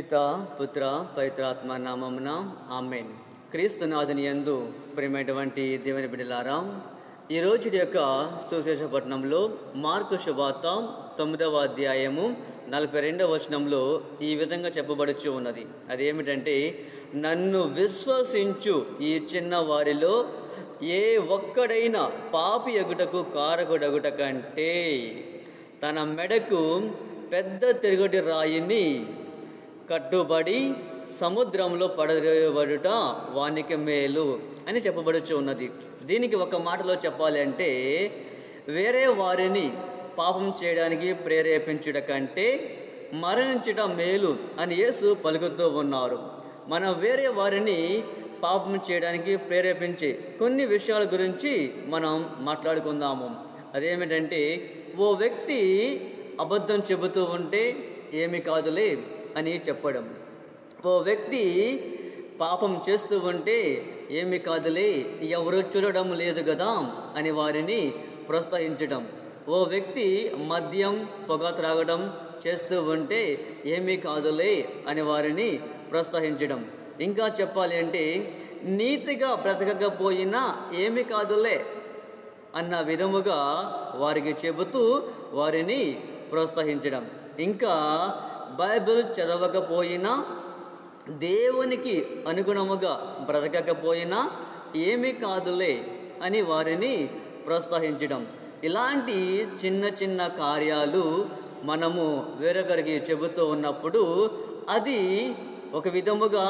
పిత పుత్ర పవిత్రాత్మ నామమున ఆమెన్ క్రీస్తునాథుని యందు ప్రియమైనటువంటి దేవుని బిడ్డలారా ఈ రోజు యొక్క సుశేషపట్నంలో మార్కు శుభార్త తొమ్మిదవ అధ్యాయము నలభై రెండవ వచనంలో ఈ విధంగా చెప్పబడుచు ఉన్నది అదేమిటంటే నన్ను విశ్వసించు ఈ చిన్న వారిలో ఏ ఒక్కడైనా పాపి ఎగుటకు కారకుడగుట కంటే తన మెడకు పెద్ద తిరుగటి రాయిని కట్టుబడి సముద్రంలో పడవేయబడుట వానికి మేలు అని చెప్పబడుచు ఉన్నది దీనికి ఒక మాటలో చెప్పాలి అంటే వేరే వారిని పాపం చేయడానికి ప్రేరేపించుట కంటే మరణించుట మేలు అని యేసు పలుకుతూ ఉన్నారు మనం వేరే వారిని పాపం చేయడానికి ప్రేరేపించే కొన్ని విషయాల గురించి మనం మాట్లాడుకుందాము అదేమిటంటే ఓ వ్యక్తి అబద్ధం చెబుతూ ఉంటే ఏమి కాదులే అని చెప్పడం ఓ వ్యక్తి పాపం చేస్తూ ఉంటే ఏమి కాదులే ఎవరు చూడడం లేదు కదా అని వారిని ప్రోత్సహించడం ఓ వ్యక్తి మద్యం పొగ త్రాగడం చేస్తూ ఉంటే ఏమీ కాదులే అని వారిని ప్రోత్సహించడం ఇంకా చెప్పాలి అంటే నీతిగా బ్రతకకపోయినా ఏమీ కాదులే అన్న విధముగా వారికి చెబుతూ వారిని ప్రోత్సహించడం ఇంకా బైబిల్ చదవకపోయినా దేవునికి అనుగుణముగా బ్రతకకపోయినా ఏమీ కాదులే అని వారిని ప్రోత్సహించడం ఇలాంటి చిన్న చిన్న కార్యాలు మనము వేరొకరికి చెబుతూ ఉన్నప్పుడు అది ఒక విధముగా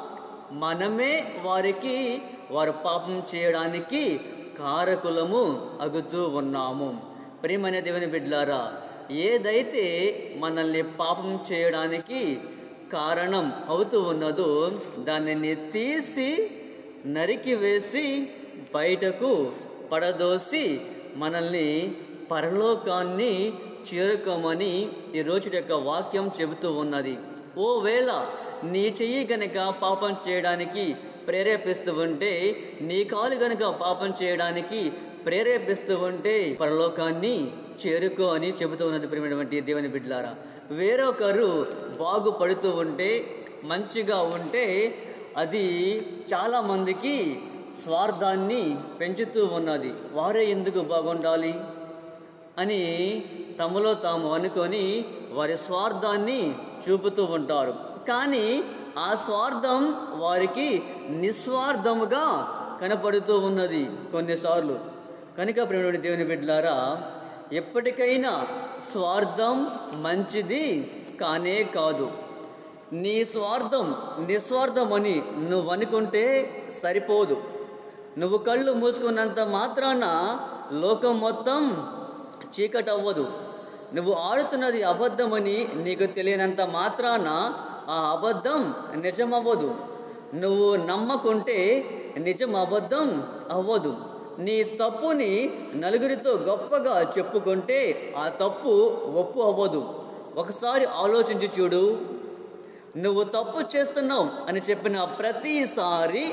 మనమే వారికి వారు పాపం చేయడానికి కారకులము అగుతూ ఉన్నాము ప్రియమైన దేవుని బిడ్లారా ఏదైతే మనల్ని పాపం చేయడానికి కారణం అవుతూ ఉన్నదో దానిని తీసి నరికి వేసి బయటకు పడదోసి మనల్ని పరలోకాన్ని చేరుకోమని ఈ రోజు యొక్క వాక్యం చెబుతూ ఉన్నది ఓవేళ నీ చెయ్యి గనక పాపం చేయడానికి ప్రేరేపిస్తూ ఉంటే నీ కాలు గనక పాపం చేయడానికి ప్రేరేపిస్తూ ఉంటే పరలోకాన్ని చేరుకో అని చెబుతూ ఉన్నది ప్రియమైనటువంటి దేవుని బిడ్డలారా వేరొకరు బాగుపడుతూ ఉంటే మంచిగా ఉంటే అది చాలామందికి స్వార్థాన్ని పెంచుతూ ఉన్నది వారే ఎందుకు బాగుండాలి అని తమలో తాము అనుకొని వారి స్వార్థాన్ని చూపుతూ ఉంటారు కానీ ఆ స్వార్థం వారికి నిస్వార్థముగా కనపడుతూ ఉన్నది కొన్నిసార్లు కనుక ప్రేమ దేవుని బిడ్డలారా ఎప్పటికైనా స్వార్థం మంచిది కానే కాదు నీ స్వార్థం నిస్వార్థమని నువ్వు అనుకుంటే సరిపోదు నువ్వు కళ్ళు మూసుకున్నంత మాత్రాన లోకం మొత్తం చీకటవ్వదు నువ్వు ఆడుతున్నది అబద్ధమని నీకు తెలియనంత మాత్రాన ఆ అబద్ధం నిజమవ్వదు నువ్వు నమ్మకుంటే నిజం అబద్ధం అవ్వదు నీ తప్పుని నలుగురితో గొప్పగా చెప్పుకుంటే ఆ తప్పు ఒప్పు అవ్వదు ఒకసారి ఆలోచించి చూడు నువ్వు తప్పు చేస్తున్నావు అని చెప్పిన ప్రతిసారి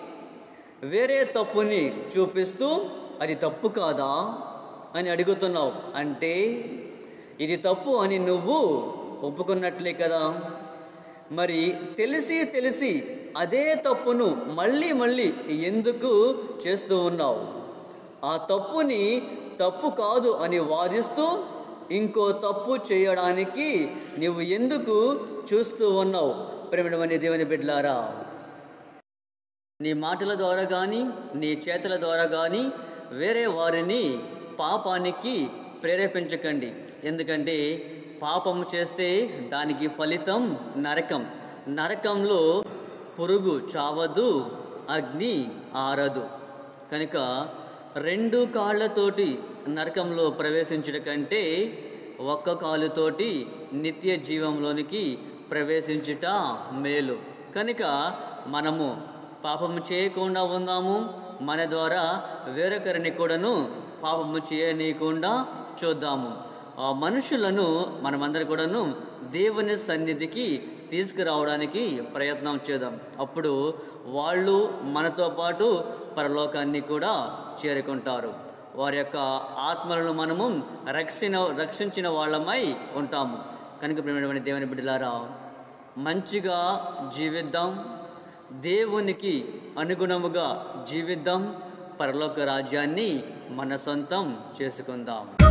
వేరే తప్పుని చూపిస్తూ అది తప్పు కాదా అని అడుగుతున్నావు అంటే ఇది తప్పు అని నువ్వు ఒప్పుకున్నట్లే కదా మరి తెలిసి తెలిసి అదే తప్పును మళ్ళీ మళ్ళీ ఎందుకు చేస్తూ ఉన్నావు ఆ తప్పుని తప్పు కాదు అని వాదిస్తూ ఇంకో తప్పు చేయడానికి నువ్వు ఎందుకు చూస్తూ ఉన్నావు ప్రేమడమని దేవుని బిడ్లారా నీ మాటల ద్వారా కానీ నీ చేతుల ద్వారా కానీ వేరే వారిని పాపానికి ప్రేరేపించకండి ఎందుకంటే పాపం చేస్తే దానికి ఫలితం నరకం నరకంలో పురుగు చావదు అగ్ని ఆరదు కనుక రెండు కాళ్ళతోటి నరకంలో ప్రవేశించడం కంటే ఒక్క కాలుతోటి నిత్య జీవంలోనికి ప్రవేశించుట మేలు కనుక మనము పాపము చేయకుండా ఉందాము మన ద్వారా వేరొకరిని కూడాను పాపము చేయనీయకుండా చూద్దాము ఆ మనుషులను మనమందరం కూడాను దేవుని సన్నిధికి తీసుకురావడానికి ప్రయత్నం చేద్దాం అప్పుడు వాళ్ళు మనతో పాటు పరలోకాన్ని కూడా చేరుకుంటారు వారి యొక్క ఆత్మలను మనము రక్షణ రక్షించిన వాళ్ళమై ఉంటాము కనుక ప్రేమటువంటి దేవుని బిడ్డలారా మంచిగా జీవిద్దాం దేవునికి అనుగుణముగా జీవిద్దాం పరలోక రాజ్యాన్ని మన సొంతం చేసుకుందాం